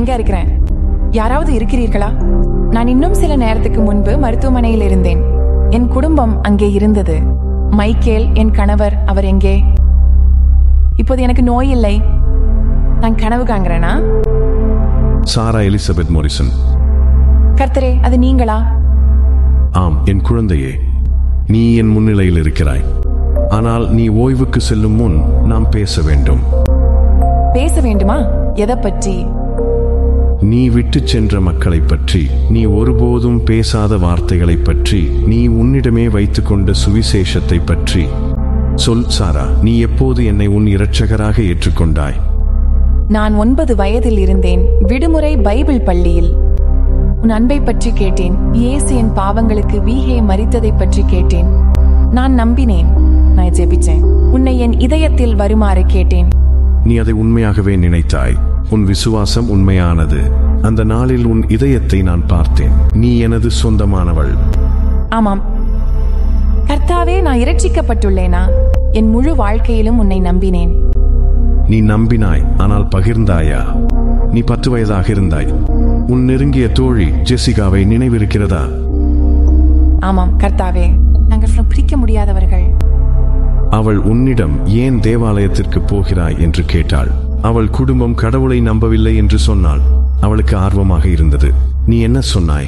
எங்க இருக்கிறேன் யாராவது இருக்கிறீர்களா நான் இன்னும் சில நேரத்துக்கு முன்பு மருத்துவமனையில் இருந்தேன் என் குடும்பம் அங்கே இருந்தது மைக்கேல் என் கணவர் அவர் எங்கே இப்போது எனக்கு நோய் இல்லை நான் கனவு காண்கிறேனா சாரா எலிசபெத் மோரிசன் கர்த்தரே அது நீங்களா ஆம் என் குழந்தையே நீ என் முன்னிலையில் இருக்கிறாய் ஆனால் நீ ஓய்வுக்கு செல்லும் முன் நாம் பேச வேண்டும் பேச வேண்டுமா எதை பற்றி நீ விட்டுச் சென்ற மக்களைப் பற்றி நீ ஒருபோதும் பேசாத வார்த்தைகளைப் பற்றி நீ உன்னிடமே வைத்துக்கொண்ட சுவிசேஷத்தை பற்றி சொல் சாரா நீ எப்போது என்னை உன் இரட்சகராக ஏற்றுக்கொண்டாய் நான் ஒன்பது வயதில் இருந்தேன் விடுமுறை பைபிள் பள்ளியில் உன் அன்பை பற்றி கேட்டேன் இயேசு என் பாவங்களுக்கு வீகே மரித்ததை பற்றி கேட்டேன் நான் நம்பினேன் நான் ஜெபிச்சேன் உன்னை என் இதயத்தில் வருமாறு கேட்டேன் நீ அதை உண்மையாகவே நினைத்தாய் உன் விசுவாசம் உண்மையானது அந்த நாளில் உன் இதயத்தை நான் பார்த்தேன் நீ எனது சொந்தமானவள் ஆமாம் கர்த்தாவே நான் இரட்சிக்கப்பட்டுள்ளேனா என் முழு வாழ்க்கையிலும் உன்னை நம்பினேன் நீ நம்பினாய் ஆனால் பகிர்ந்தாயா நீ பத்து வயதாக இருந்தாய் உன் நெருங்கிய தோழி ஜெசிகாவை நினைவிருக்கிறதா ஆமாம் கர்த்தாவே நாங்கள் பிரிக்க முடியாதவர்கள் அவள் உன்னிடம் ஏன் தேவாலயத்திற்கு போகிறாய் என்று கேட்டாள் அவள் குடும்பம் கடவுளை நம்பவில்லை என்று சொன்னாள் அவளுக்கு ஆர்வமாக இருந்தது நீ என்ன சொன்னாய்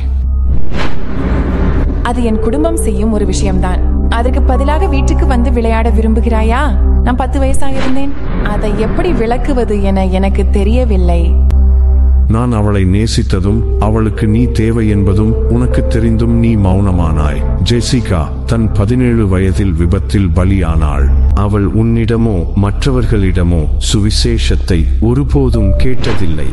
அது என் குடும்பம் செய்யும் ஒரு விஷயம்தான் அதற்கு பதிலாக வீட்டுக்கு வந்து விளையாட விரும்புகிறாயா நான் பத்து வயசாக இருந்தேன் அதை எப்படி விளக்குவது என எனக்கு தெரியவில்லை நான் அவளை நேசித்ததும் அவளுக்கு நீ தேவை என்பதும் உனக்கு தெரிந்தும் நீ மௌனமானாய் ஜெசிகா தன் பதினேழு வயதில் விபத்தில் பலியானாள் அவள் உன்னிடமோ மற்றவர்களிடமோ சுவிசேஷத்தை ஒருபோதும் கேட்டதில்லை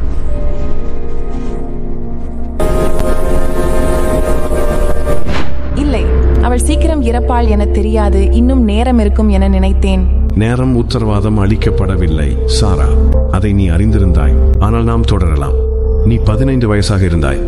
இல்லை அவள் சீக்கிரம் இறப்பாள் என தெரியாது இன்னும் நேரம் இருக்கும் என நினைத்தேன் நேரம் உத்தரவாதம் அளிக்கப்படவில்லை சாரா அதை நீ அறிந்திருந்தாய் ஆனால் நாம் தொடரலாம் நீ பதினைந்து வயசாக இருந்தாய்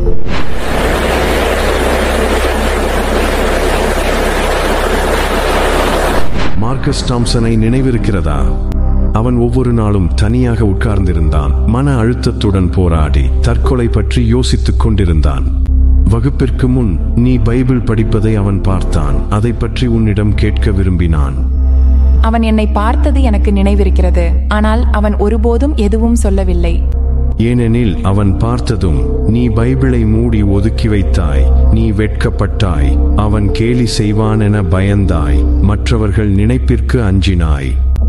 மார்க்கஸ் டாம்சனை நினைவிருக்கிறதா அவன் ஒவ்வொரு நாளும் தனியாக உட்கார்ந்திருந்தான் மன அழுத்தத்துடன் போராடி தற்கொலை பற்றி யோசித்துக் கொண்டிருந்தான் வகுப்பிற்கு முன் நீ பைபிள் படிப்பதை அவன் பார்த்தான் அதை பற்றி உன்னிடம் கேட்க விரும்பினான் அவன் என்னை பார்த்தது எனக்கு நினைவிருக்கிறது ஆனால் அவன் ஒருபோதும் எதுவும் சொல்லவில்லை ஏனெனில் அவன் பார்த்ததும் நீ பைபிளை மூடி ஒதுக்கி வைத்தாய் நீ வெட்கப்பட்டாய் அவன் கேலி செய்வான் என பயந்தாய் மற்றவர்கள் நினைப்பிற்கு அஞ்சினாய்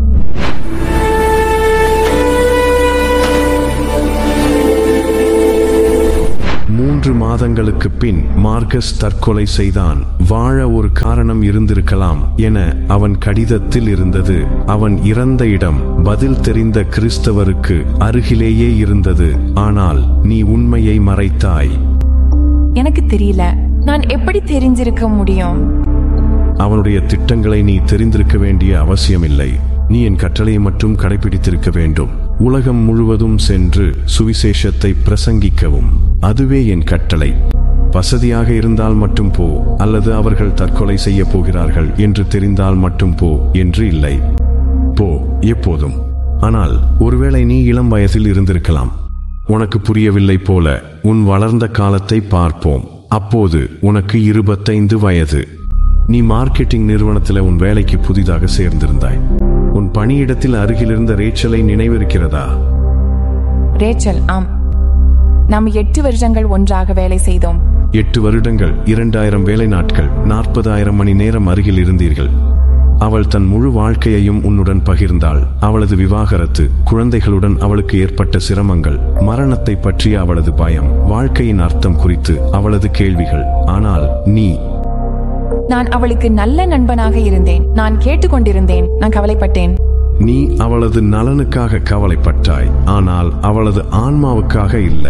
மூன்று மாதங்களுக்கு பின் மார்கஸ் தற்கொலை செய்தான் வாழ ஒரு காரணம் இருந்திருக்கலாம் என அவன் கடிதத்தில் இருந்தது அவன் இறந்த இடம் பதில் தெரிந்த கிறிஸ்தவருக்கு அருகிலேயே இருந்தது ஆனால் நீ உண்மையை மறைத்தாய் எனக்கு தெரியல நான் எப்படி தெரிஞ்சிருக்க முடியும் அவனுடைய திட்டங்களை நீ தெரிந்திருக்க வேண்டிய அவசியமில்லை நீ என் கட்டளையை மட்டும் கடைபிடித்திருக்க வேண்டும் உலகம் முழுவதும் சென்று சுவிசேஷத்தை பிரசங்கிக்கவும் அதுவே என் கட்டளை வசதியாக இருந்தால் மட்டும் போ அல்லது அவர்கள் தற்கொலை செய்ய போகிறார்கள் என்று தெரிந்தால் மட்டும் போ என்று இல்லை போ எப்போதும் ஆனால் ஒருவேளை நீ இளம் வயதில் இருந்திருக்கலாம் உனக்கு புரியவில்லை போல உன் வளர்ந்த காலத்தை பார்ப்போம் அப்போது உனக்கு இருபத்தைந்து வயது நீ மார்க்கெட்டிங் நிறுவனத்தில் உன் வேலைக்கு புதிதாக சேர்ந்திருந்தாய் உன் பணியிடத்தில் அருகிலிருந்த ரேச்சலை நினைவிருக்கிறதா ரேச்சல் ஆம் நாம் எட்டு வருஷங்கள் ஒன்றாக வேலை செய்தோம் எட்டு வருடங்கள் இரண்டாயிரம் வேலை நாட்கள் நாற்பதாயிரம் மணி நேரம் அருகில் இருந்தீர்கள் அவள் தன் முழு வாழ்க்கையையும் உன்னுடன் பகிர்ந்தாள் அவளது விவாகரத்து குழந்தைகளுடன் அவளுக்கு ஏற்பட்ட சிரமங்கள் மரணத்தை பற்றிய அவளது பயம் வாழ்க்கையின் அர்த்தம் குறித்து அவளது கேள்விகள் ஆனால் நீ நான் அவளுக்கு நல்ல நண்பனாக இருந்தேன் நான் கேட்டுக்கொண்டிருந்தேன் நான் கவலைப்பட்டேன் நீ அவளது நலனுக்காக கவலைப்பட்டாய் ஆனால் அவளது ஆன்மாவுக்காக இல்லை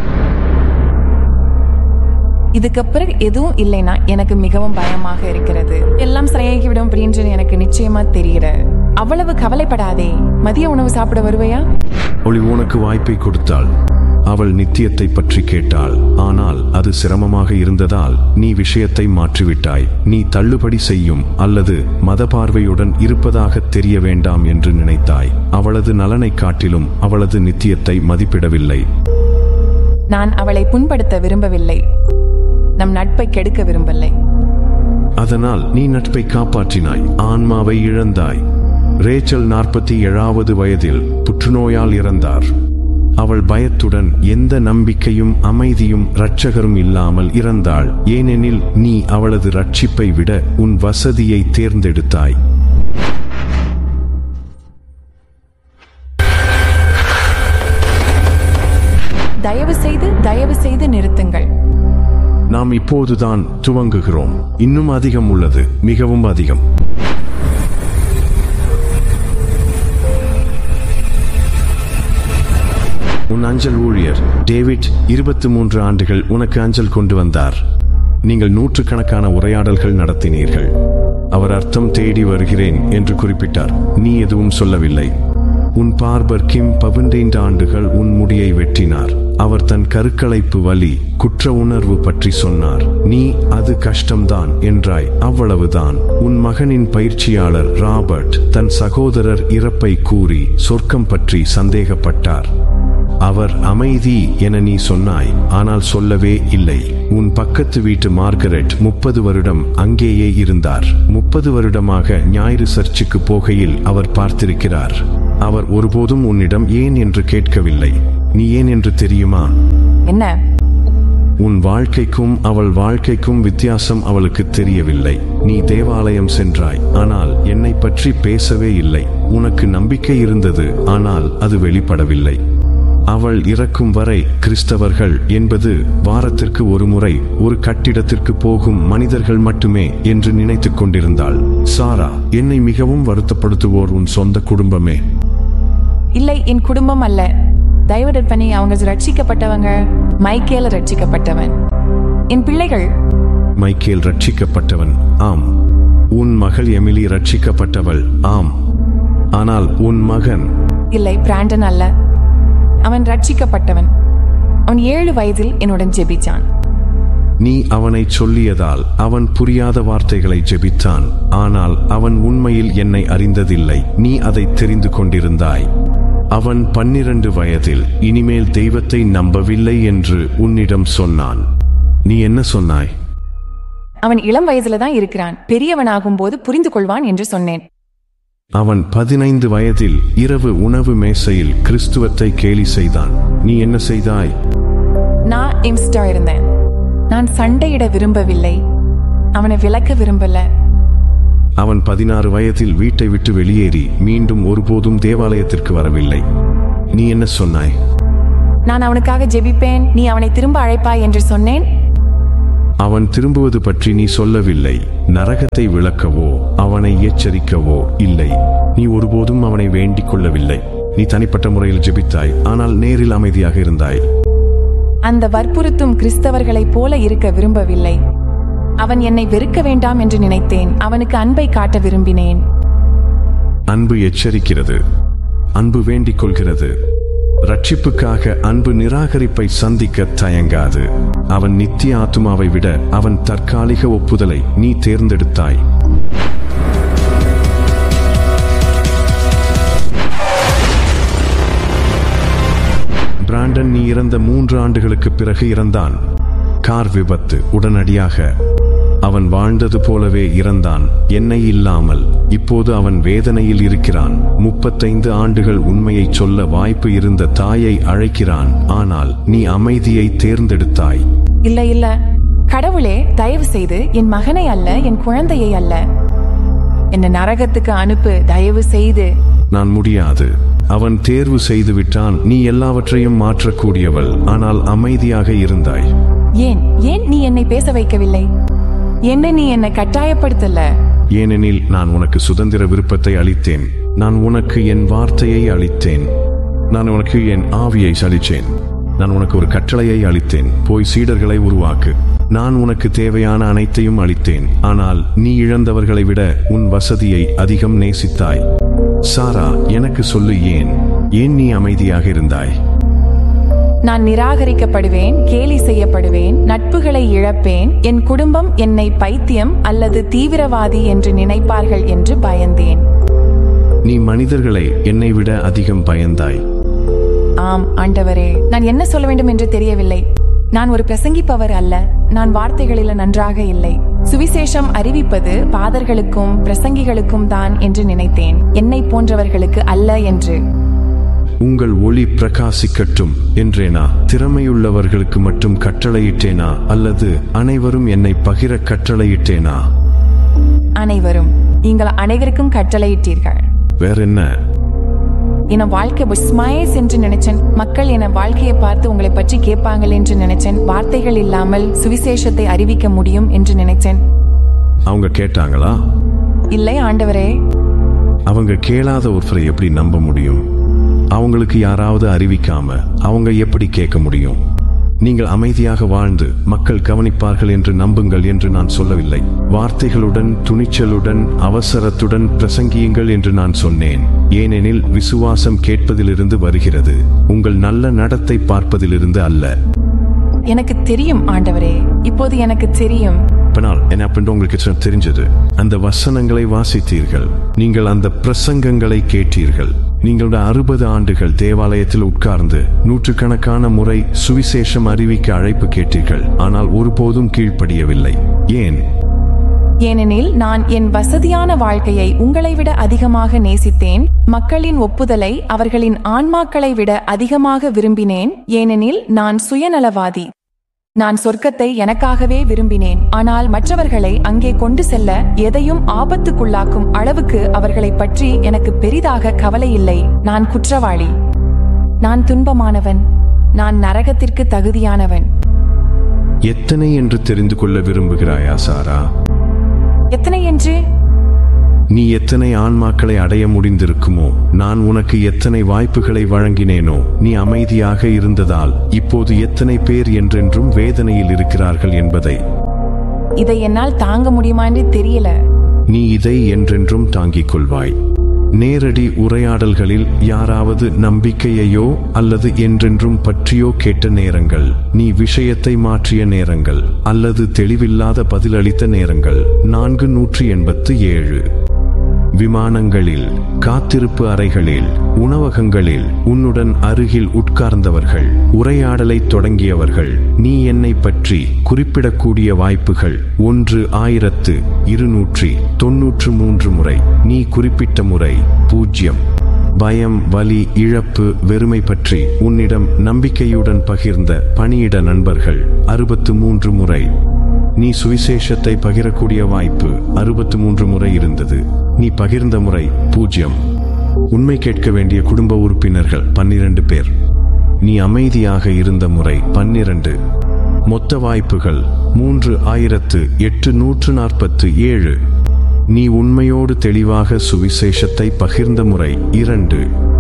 இதுக்கு பிறகு எதுவும் இல்லைன்னா எனக்கு மிகவும் பயமாக இருக்கிறது எல்லாம் சரியாகிவிடும் அப்படின்னு எனக்கு நிச்சயமா தெரியற அவ்வளவு கவலைப்படாதே மதிய உணவு சாப்பிட வருவையா ஒளி உனக்கு வாய்ப்பை கொடுத்தாள் அவள் நித்தியத்தை பற்றி கேட்டாள் ஆனால் அது சிரமமாக இருந்ததால் நீ விஷயத்தை மாற்றிவிட்டாய் நீ தள்ளுபடி செய்யும் அல்லது மத பார்வையுடன் இருப்பதாக தெரிய வேண்டாம் என்று நினைத்தாய் அவளது நலனைக் காட்டிலும் அவளது நித்தியத்தை மதிப்பிடவில்லை நான் அவளை புண்படுத்த விரும்பவில்லை நம் நட்பை கெடுக்க விரும்பவில்லை அதனால் நீ நட்பை காப்பாற்றினாய் ஆன்மாவை இழந்தாய் ரேச்சல் நாற்பத்தி ஏழாவது வயதில் புற்றுநோயால் இறந்தார் அவள் பயத்துடன் எந்த நம்பிக்கையும் அமைதியும் இரட்சகரும் இல்லாமல் இறந்தாள் ஏனெனில் நீ அவளது ரட்சிப்பை விட உன் வசதியை தேர்ந்தெடுத்தாய் தயவு செய்து தயவு செய்து நிறுத்துங்கள் நாம் இப்போதுதான் துவங்குகிறோம் இன்னும் அதிகம் உள்ளது மிகவும் அதிகம் உன் அஞ்சல் ஊழியர் டேவிட் இருபத்தி மூன்று ஆண்டுகள் உனக்கு அஞ்சல் கொண்டு வந்தார் நீங்கள் நூற்றுக்கணக்கான உரையாடல்கள் நடத்தினீர்கள் அவர் அர்த்தம் தேடி வருகிறேன் என்று குறிப்பிட்டார் நீ எதுவும் சொல்லவில்லை உன் பார்பர் கிம் பதினைந்து ஆண்டுகள் உன் முடியை வெட்டினார் அவர் தன் கருக்கலைப்பு வலி குற்ற உணர்வு பற்றி சொன்னார் நீ அது கஷ்டம்தான் என்றாய் அவ்வளவுதான் உன் மகனின் பயிற்சியாளர் ராபர்ட் தன் சகோதரர் இறப்பை கூறி சொர்க்கம் பற்றி சந்தேகப்பட்டார் அவர் அமைதி என நீ சொன்னாய் ஆனால் சொல்லவே இல்லை உன் பக்கத்து வீட்டு மார்கரெட் முப்பது வருடம் அங்கேயே இருந்தார் முப்பது வருடமாக ஞாயிறு சர்ச்சுக்கு போகையில் அவர் பார்த்திருக்கிறார் அவர் ஒருபோதும் உன்னிடம் ஏன் என்று கேட்கவில்லை நீ ஏன் என்று தெரியுமா என்ன உன் வாழ்க்கைக்கும் அவள் வாழ்க்கைக்கும் வித்தியாசம் அவளுக்கு தெரியவில்லை நீ தேவாலயம் சென்றாய் ஆனால் என்னை பற்றி பேசவே இல்லை உனக்கு நம்பிக்கை இருந்தது ஆனால் அது வெளிப்படவில்லை அவள் இறக்கும் வரை கிறிஸ்தவர்கள் என்பது வாரத்திற்கு ஒரு முறை ஒரு கட்டிடத்திற்கு போகும் மனிதர்கள் மட்டுமே என்று நினைத்துக் கொண்டிருந்தாள் சாரா என்னை மிகவும் வருத்தப்படுத்துவோர் உன் சொந்த குடும்பமே இல்லை என் குடும்பம் அல்ல தயவு பண்ணி அவங்க ரட்சிக்கப்பட்டவங்க மைக்கேல ரட்சிக்கப்பட்டவன் என் பிள்ளைகள் மைக்கேல் ரட்சிக்கப்பட்டவன் ஆம் உன் மகள் எமிலி ரட்சிக்கப்பட்டவள் ஆம் ஆனால் உன் மகன் இல்லை பிராண்டன் அல்ல அவன் ரட்சிக்கப்பட்டவன் அவன் ஏழு வயதில் என்னுடன் ஜெபிச்சான் நீ அவனை சொல்லியதால் அவன் புரியாத வார்த்தைகளை ஜெபித்தான் ஆனால் அவன் உண்மையில் என்னை அறிந்ததில்லை நீ அதை தெரிந்து கொண்டிருந்தாய் அவன் பன்னிரண்டு வயதில் இனிமேல் தெய்வத்தை நம்பவில்லை என்று உன்னிடம் சொன்னான் நீ என்ன சொன்னாய் அவன் இளம் வயதுல தான் இருக்கிறான் பெரியவனாகும் போது புரிந்து கொள்வான் என்று சொன்னேன் அவன் பதினைந்து வயதில் இரவு உணவு மேசையில் கிறிஸ்துவத்தை கேலி செய்தான் நீ என்ன செய்தாய் நான் இம்ஸ்டா இருந்தேன் நான் சண்டையிட விரும்பவில்லை அவனை விளக்க விரும்பல அவன் பதினாறு வயதில் வீட்டை விட்டு வெளியேறி மீண்டும் ஒருபோதும் தேவாலயத்திற்கு வரவில்லை நீ என்ன சொன்னாய் நான் அவனுக்காக ஜெபிப்பேன் நீ அவனை திரும்ப அழைப்பாய் என்று சொன்னேன் அவன் திரும்புவது பற்றி நீ சொல்லவில்லை நரகத்தை விளக்கவோ அவனை எச்சரிக்கவோ இல்லை நீ ஒருபோதும் அவனை வேண்டிக் கொள்ளவில்லை நீ தனிப்பட்ட முறையில் ஜெபித்தாய் ஆனால் நேரில் அமைதியாக இருந்தாய் அந்த வற்புறுத்தும் கிறிஸ்தவர்களைப் போல இருக்க விரும்பவில்லை அவன் என்னை வெறுக்க வேண்டாம் என்று நினைத்தேன் அவனுக்கு அன்பை காட்ட விரும்பினேன் அன்பு எச்சரிக்கிறது அன்பு வேண்டிக் கொள்கிறது ரட்சிப்புக்காக அன்பு நிராகரிப்பை சந்திக்க தயங்காது அவன் நித்திய ஆத்துமாவை விட அவன் தற்காலிக ஒப்புதலை நீ தேர்ந்தெடுத்தாய் பிராண்டன் நீ இறந்த மூன்று ஆண்டுகளுக்கு பிறகு இறந்தான் கார் விபத்து உடனடியாக அவன் வாழ்ந்தது போலவே இறந்தான் என்னை இல்லாமல் இப்போது அவன் வேதனையில் இருக்கிறான் முப்பத்தைந்து ஆண்டுகள் உண்மையை சொல்ல வாய்ப்பு இருந்த தாயை அழைக்கிறான் ஆனால் நீ அமைதியை தேர்ந்தெடுத்தாய் இல்ல இல்ல கடவுளே தயவு செய்து என் மகனை அல்ல என் குழந்தையை அல்ல என்ன நரகத்துக்கு அனுப்பு தயவு செய்து நான் முடியாது அவன் தேர்வு செய்து விட்டான் நீ எல்லாவற்றையும் மாற்றக்கூடியவள் ஆனால் அமைதியாக இருந்தாய் ஏன் ஏன் நீ என்னை பேச வைக்கவில்லை என்ன நீ என்னை கட்டாயப்படுத்தல ஏனெனில் நான் உனக்கு சுதந்திர விருப்பத்தை அளித்தேன் நான் உனக்கு என் வார்த்தையை அளித்தேன் நான் உனக்கு என் ஆவியை சலித்தேன் நான் உனக்கு ஒரு கட்டளையை அளித்தேன் போய் சீடர்களை உருவாக்கு நான் உனக்கு தேவையான அனைத்தையும் அளித்தேன் ஆனால் நீ இழந்தவர்களை விட உன் வசதியை அதிகம் நேசித்தாய் சாரா எனக்கு சொல்லு ஏன் ஏன் நீ அமைதியாக இருந்தாய் நான் நிராகரிக்கப்படுவேன் கேலி செய்யப்படுவேன் நட்புகளை இழப்பேன் என் குடும்பம் என்னை பைத்தியம் அல்லது தீவிரவாதி என்று நினைப்பார்கள் என்று பயந்தேன் நீ மனிதர்களை என்னை விட அதிகம் பயந்தாய் ஆம் ஆண்டவரே நான் என்ன சொல்ல வேண்டும் என்று தெரியவில்லை நான் ஒரு பிரசங்கிப்பவர் அல்ல நான் வார்த்தைகளில் நன்றாக இல்லை சுவிசேஷம் அறிவிப்பது பாதர்களுக்கும் பிரசங்கிகளுக்கும் தான் என்று நினைத்தேன் என்னை போன்றவர்களுக்கு அல்ல என்று உங்கள் ஒளி பிரகாசிக்கட்டும் என்றேனா திறமையுள்ளவர்களுக்கு மட்டும் கட்டளையிட்டேனா அல்லது அனைவரும் என்னை பகிர கட்டளையிட்டேனா அனைவரும் நீங்கள் அனைவருக்கும் கட்டளையிட்டீர்கள் வேற என்ன என வாழ்க்கை ஸ்மைஸ் என்று நினைச்சேன் மக்கள் என வாழ்க்கையை பார்த்து உங்களை பற்றி கேட்பாங்கள் என்று நினைச்சேன் வார்த்தைகள் இல்லாமல் சுவிசேஷத்தை அறிவிக்க முடியும் என்று நினைச்சேன் அவங்க கேட்டாங்களா இல்லை ஆண்டவரே அவங்க கேளாத ஒருத்தரை எப்படி நம்ப முடியும் அவங்களுக்கு யாராவது அறிவிக்காம அவங்க எப்படி கேட்க முடியும் நீங்கள் அமைதியாக வாழ்ந்து மக்கள் கவனிப்பார்கள் என்று நம்புங்கள் என்று நான் சொல்லவில்லை வார்த்தைகளுடன் துணிச்சலுடன் அவசரத்துடன் பிரசங்கியுங்கள் என்று நான் சொன்னேன் ஏனெனில் விசுவாசம் கேட்பதிலிருந்து வருகிறது உங்கள் நல்ல நடத்தை பார்ப்பதிலிருந்து அல்ல எனக்கு தெரியும் ஆண்டவரே இப்போது எனக்கு தெரியும் பின்னால் என்ன அப்படின்னு உங்களுக்கு சொ- தெரிஞ்சது அந்த வசனங்களை வாசித்தீர்கள் நீங்கள் அந்த பிரசங்கங்களை கேட்டீர்கள் நீங்களோட அறுபது ஆண்டுகள் தேவாலயத்தில் உட்கார்ந்து நூற்றுக்கணக்கான முறை சுவிசேஷம் அறிவிக்க அழைப்பு கேட்டீர்கள் ஆனால் ஒருபோதும் கீழ்ப்படியவில்லை ஏன் ஏனெனில் நான் என் வசதியான வாழ்க்கையை உங்களை விட அதிகமாக நேசித்தேன் மக்களின் ஒப்புதலை அவர்களின் ஆன்மாக்களை விட அதிகமாக விரும்பினேன் ஏனெனில் நான் சுயநலவாதி நான் சொர்க்கத்தை எனக்காகவே விரும்பினேன் ஆனால் மற்றவர்களை அங்கே கொண்டு செல்ல எதையும் ஆபத்துக்குள்ளாக்கும் அளவுக்கு அவர்களை பற்றி எனக்கு பெரிதாக கவலை இல்லை நான் குற்றவாளி நான் துன்பமானவன் நான் நரகத்திற்கு தகுதியானவன் எத்தனை என்று தெரிந்து கொள்ள விரும்புகிறாயா சாரா எத்தனை என்று நீ எத்தனை ஆன்மாக்களை அடைய முடிந்திருக்குமோ நான் உனக்கு எத்தனை வாய்ப்புகளை வழங்கினேனோ நீ அமைதியாக இருந்ததால் இப்போது எத்தனை பேர் என்றென்றும் வேதனையில் இருக்கிறார்கள் என்பதை இதை என்னால் தாங்க முடியுமா என்று தெரியல நீ இதை என்றென்றும் தாங்கிக் கொள்வாய் நேரடி உரையாடல்களில் யாராவது நம்பிக்கையையோ அல்லது என்றென்றும் பற்றியோ கேட்ட நேரங்கள் நீ விஷயத்தை மாற்றிய நேரங்கள் அல்லது தெளிவில்லாத பதிலளித்த நேரங்கள் நான்கு நூற்றி எண்பத்து ஏழு விமானங்களில் காத்திருப்பு அறைகளில் உணவகங்களில் உன்னுடன் அருகில் உட்கார்ந்தவர்கள் உரையாடலை தொடங்கியவர்கள் நீ என்னை பற்றி குறிப்பிடக்கூடிய வாய்ப்புகள் ஒன்று ஆயிரத்து இருநூற்றி தொன்னூற்று மூன்று முறை நீ குறிப்பிட்ட முறை பூஜ்யம் பயம் வலி இழப்பு வெறுமை பற்றி உன்னிடம் நம்பிக்கையுடன் பகிர்ந்த பணியிட நண்பர்கள் அறுபத்து மூன்று முறை நீ சுவிசேஷத்தை பகிரக்கூடிய வாய்ப்பு அறுபத்து மூன்று முறை இருந்தது நீ பகிர்ந்த முறை பூஜ்யம் உண்மை கேட்க வேண்டிய குடும்ப உறுப்பினர்கள் பன்னிரண்டு பேர் நீ அமைதியாக இருந்த முறை பன்னிரண்டு மொத்த வாய்ப்புகள் மூன்று ஆயிரத்து எட்டு நூற்று நாற்பத்து ஏழு நீ உண்மையோடு தெளிவாக சுவிசேஷத்தை பகிர்ந்த முறை இரண்டு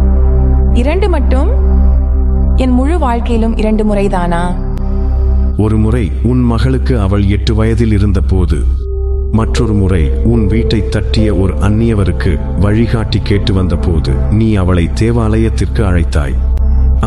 இரண்டு மட்டும் என் முழு வாழ்க்கையிலும் இரண்டு முறைதானா ஒரு முறை உன் மகளுக்கு அவள் எட்டு வயதில் இருந்தபோது மற்றொரு முறை உன் வீட்டை தட்டிய ஒரு அந்நியவருக்கு வழிகாட்டி கேட்டு வந்தபோது நீ அவளை தேவாலயத்திற்கு அழைத்தாய்